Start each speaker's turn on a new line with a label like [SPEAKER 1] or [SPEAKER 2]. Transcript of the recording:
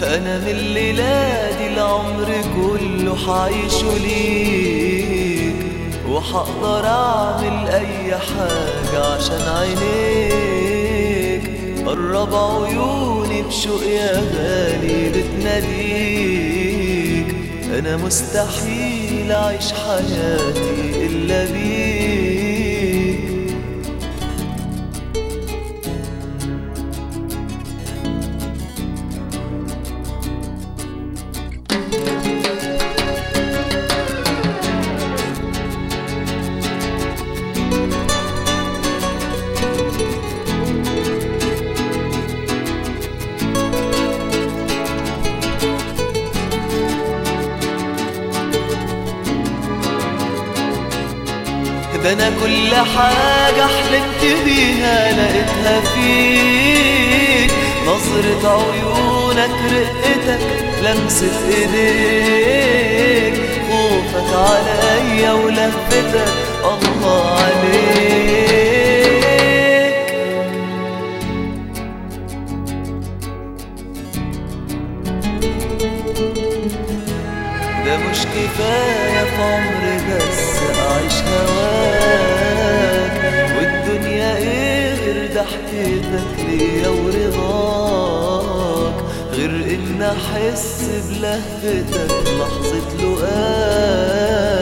[SPEAKER 1] أنا من الليلة دي العمر كله حعيشه ليك وحقدر أعمل أي حاجة عشان عينيك قرب عيوني بشوق يا غالي بتناديك أنا مستحيل أعيش حياتي إلا بيك ده انا كل حاجة حلمت بيها لقيتها فيك نظرة عيونك رقتك لمسة ايديك خوفك عليا ولفتك الله عليك ده مش كفاية في عمري بس أعيش هواك والدنيا إيه غير ضحكتك ليا ورضاك غير إن أحس بلهفتك لحظة لقاك